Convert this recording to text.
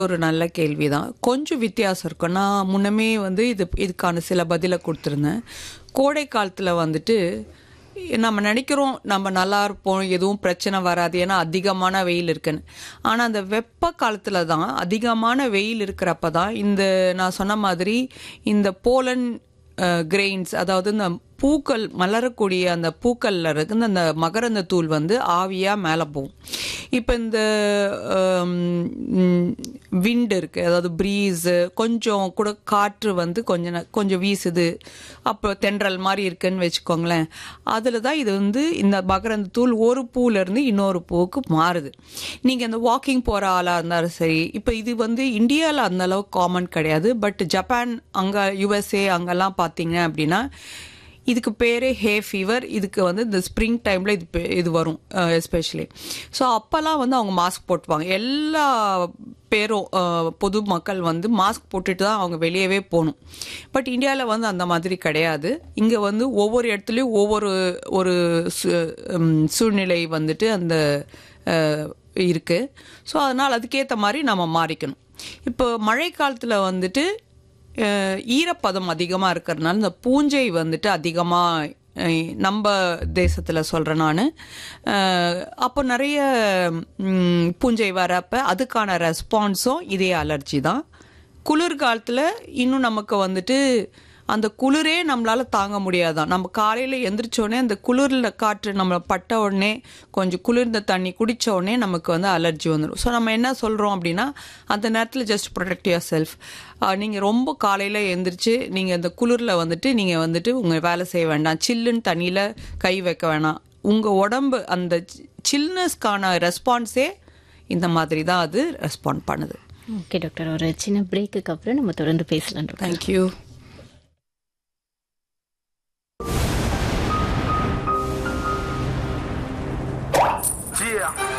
ஒரு நல்ல கேள்விதான் கொஞ்சம் வித்தியாசம் இருக்கும் நான் முன்னமே வந்து இது இதுக்கான சில பதிலை கொடுத்துருந்தேன் கோடை காலத்தில் வந்துட்டு நம்ம நினைக்கிறோம் நம்ம நல்லா இருப்போம் எதுவும் பிரச்சனை வராது ஏன்னா அதிகமான வெயில் இருக்குன்னு ஆனால் அந்த வெப்ப காலத்தில் தான் அதிகமான வெயில் இருக்கிறப்ப தான் இந்த நான் சொன்ன மாதிரி இந்த போலன் கிரெயின்ஸ் அதாவது இந்த பூக்கள் மலரக்கூடிய அந்த பூக்கள்ல இருக்கு அந்த மகரந்த தூள் வந்து ஆவியாக மேலே போகும் இப்போ இந்த விண்டு இருக்குது அதாவது ப்ரீஸு கொஞ்சம் கூட காற்று வந்து கொஞ்சம் ந- கொஞ்சம் வீசுது அப்போ தென்றல் மாதிரி இருக்குன்னு வச்சுக்கோங்களேன் அதில் தான் இது வந்து இந்த மகரந்த தூள் ஒரு பூலேருந்து இன்னொரு பூவுக்கு மாறுது நீங்கள் இந்த வாக்கிங் போகிற ஆளாக இருந்தாலும் சரி இப்போ இது வந்து இந்தியாவில் அந்த அளவுக்கு காமன் கிடையாது பட் ஜப்பான் அங்கே யுஎஸ்ஏ அங்கெல்லாம் பார்த்தீங்க அப்படின்னா இதுக்கு பேரே ஹே ஃபீவர் இதுக்கு வந்து இந்த ஸ்ப்ரிங் டைமில் இது பே- இது வரும் எஸ்பெஷலி ஸோ அப்போல்லாம் வந்து அவங்க மாஸ்க் போட்டுப்பாங்க எல்லா பேரும் அஹ், பொது மக்கள் வந்து மாஸ்க் போட்டுட்டு தான் அவங்க வெளியவே போகணும் பட் இந்தியாவில் வந்து அந்த மாதிரி கிடையாது இங்கே வந்து ஒவ்வொரு இடத்துலையும் ஒவ்வொரு ஒரு சு- ம், சூழ்நிலை வந்துட்டு அந்த அஹ், இருக்கு ஸோ அதனால் அதுக்கேற்ற மாதிரி நம்ம மாறிக்கணும் இப்போ மழை காலத்தில் வந்துட்டு அஹ், ஈரப்பதம் அதிகமாக இருக்கிறதுனால இந்த பூஞ்சை வந்துட்டு அதிகமாக நம்ம தேசத்தில் சொல்கிறேன் நான் அப்போ நிறைய ம், பூஞ்சை வரப்ப அதுக்கான ரெஸ்பான்ஸும் இதே அலர்ஜி தான் குளிர்காலத்தில் இன்னும் நமக்கு வந்துட்டு அந்த குளிரே நம்மளால தாங்க முடியாதான் நம்ம காலையில் எந்திரிச்சோடனே அந்த குளிரில் காற்று நம்ம பட்ட உடனே கொஞ்சம் குளிர்ந்த தண்ணி குடிச்ச உடனே நமக்கு வந்து அலர்ஜி வந்துடும் ஸோ நம்ம என்ன சொல்கிறோம் அப்படின்னா அந்த நேரத்தில் ஜஸ்ட் ப்ரொடெக்ட் யுவர் செல்ஃப் நீங்கள் ரொம்ப காலையில் எந்திரிச்சு நீங்கள் அந்த குளிரில் வந்துட்டு நீங்கள் வந்துட்டு உங்கள் வேலை செய்ய வேண்டாம் சில்லுன்னு தண்ணியில் கை வைக்க வேணாம் உங்கள் உடம்பு அந்த சில்னஸ்க்கான ரெஸ்பான்ஸே இந்த மாதிரி தான் அது ரெஸ்பாண்ட் பண்ணுது ஓகே டாக்டர் ஒரு சின்ன பிரேக்குக்கு அப்புறம் நம்ம தொடர்ந்து பேசலாம் டாக்டர் தேங்க்யூ Yeah.